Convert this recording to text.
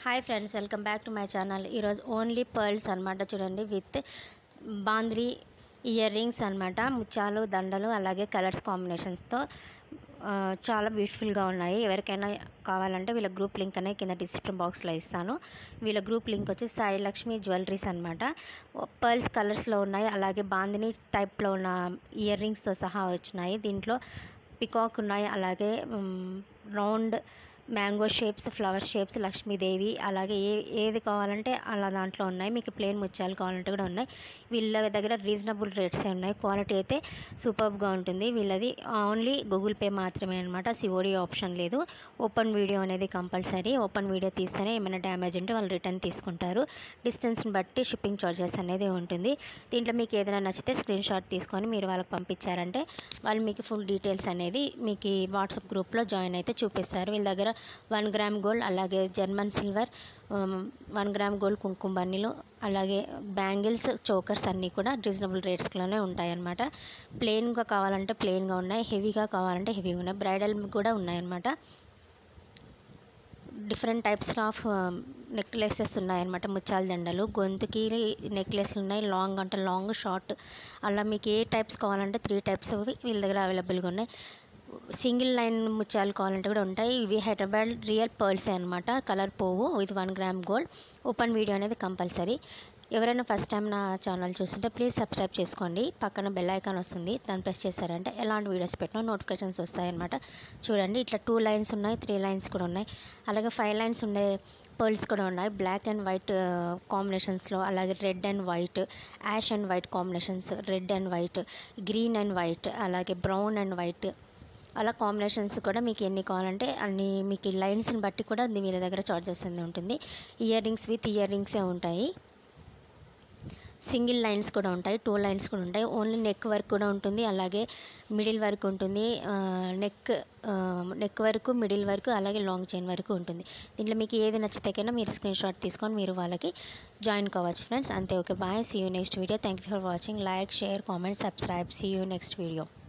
hi friends welcome back to my channel ఈరోజు only pearls అనమాట చూడండి విత్ బాంద్రీ ఇయర్ రింగ్స్ అనమాట ముత్యాలు దండలు అలాగే కలర్స్ కాంబినేషన్స్తో చాలా బ్యూటిఫుల్గా ఉన్నాయి ఎవరికైనా కావాలంటే వీళ్ళ గ్రూప్ లింక్ అనేది కింద డిస్క్రిప్షన్ బాక్స్లో ఇస్తాను వీళ్ళ గ్రూప్ లింక్ వచ్చి సాయి లక్ష్మి జ్యువెలరీస్ అనమాట పర్ల్స్ కలర్స్లో ఉన్నాయి అలాగే బాందిని టైప్లో ఉన్న ఇయర్ రింగ్స్తో సహా వచ్చినాయి దీంట్లో పికాక్ ఉన్నాయి అలాగే round mango shapes flower shapes Lakshmidevi అలాగే ఏ ఏది కావాలంటే అలా దాంట్లో ఉన్నాయి మీకు ప్లేన్ ముత్యాలు కావాలంటే కూడా ఉన్నాయి వీళ్ళ దగ్గర రీజనబుల్ రేట్సే ఉన్నాయి క్వాలిటీ అయితే సూపర్గా ఉంటుంది వీళ్ళది ఓన్లీ గూగుల్ పే మాత్రమే అనమాట సిఓడి ఆప్షన్ లేదు ఓపెన్ వీడియో అనేది కంపల్సరీ ఓపెన్ వీడియో తీస్తేనే ఏమైనా డ్యామేజ్ ఉంటే వాళ్ళు రిటర్న్ తీసుకుంటారు డిస్టెన్స్ని బట్టి షిప్పింగ్ చార్జెస్ అనేది ఉంటుంది దీంట్లో మీకు ఏదైనా నచ్చితే స్క్రీన్ షాట్ తీసుకొని మీరు వాళ్ళకి పంపించారంటే వాళ్ళు మీకు ఫుల్ డీటెయిల్స్ అనేది మీకు వాట్సాప్ గ్రూప్లో జాయిన్ అయితే చూపిస్తారు వీళ్ళ దగ్గర వన్ గ్రామ్ గోల్డ్ అలాగే German silver one gram gold కుంకుమ బన్నీలు అలాగే బ్యాంగిల్స్ చోకర్స్ అన్నీ కూడా రీజనబుల్ రేట్స్లోనే ఉంటాయన్నమాట ప్లెయిన్గా కావాలంటే ప్లెయిన్గా ఉన్నాయి హెవీగా కావాలంటే హెవీగా ఉన్నాయి బ్రైడల్ కూడా ఉన్నాయన్నమాట డిఫరెంట్ టైప్స్ ఆఫ్ నెక్లెసెస్ ఉన్నాయన్నమాట ముత్యాల దండలు గొంతుకి నెక్లెస్లు ఉన్నాయి లాంగ్ అంటే లాంగ్ షార్ట్ అలా మీకు ఏ టైప్స్ కావాలంటే త్రీ టైప్స్ వీళ్ళ దగ్గర అవైలబుల్గా ఉన్నాయి సింగిల్ లైన్ ముత్యాలు కావాలంటే కూడా ఉంటాయి ఇవి హైదరాబాద్ రియల్ పర్ల్స్ అనమాట కలర్ పోవు with one gram gold open video అనేది కంపల్సరీ ఎవరైనా ఫస్ట్ టైం నా ఛానల్ చూస్తుంటే ప్లీజ్ సబ్స్క్రైబ్ చేసుకోండి పక్కన బెల్ ఐకాన్ వస్తుంది దాన్ని ప్రెస్ చేశారంటే ఎలాంటి వీడియోస్ పెట్టినా నోటిఫికేషన్స్ వస్తాయన్నమాట చూడండి ఇట్లా టూ లైన్స్ ఉన్నాయి త్రీ లైన్స్ కూడా ఉన్నాయి అలాగే ఫైవ్ లైన్స్ ఉండే పర్ల్స్ కూడా ఉన్నాయి బ్లాక్ అండ్ వైట్ కాంబినేషన్స్లో అలాగే red and white ash and white combinations red and white green and white అలాగే బ్రౌన్ అండ్ వైట్ అలా కాంబినేషన్స్ కూడా మీకు ఎన్ని కావాలంటే అన్ని మీకు లైన్స్ని బట్టి కూడా వీళ్ళ దగ్గర చార్జెస్ అనేది ఉంటుంది ఇయర్ రింగ్స్ విత్ ఇయర్ రింగ్సే ఉంటాయి సింగిల్ లైన్స్ కూడా ఉంటాయి టూ లైన్స్ కూడా ఉంటాయి ఓన్లీ నెక్ వర్క్ కూడా ఉంటుంది అలాగే మిడిల్ వర్క్ ఉంటుంది నెక్ నెక్ వరకు మిడిల్ వరకు అలాగే లాంగ్ చైన్ వరకు ఉంటుంది దీంట్లో మీకు ఏది నచ్చితేకైనా మీరు స్క్రీన్ షాట్ తీసుకొని మీరు వాళ్ళకి జాయిన్ కావచ్చు ఫ్రెండ్స్ అంతే okay bye see you next video thank you for watching like share comment subscribe see you next video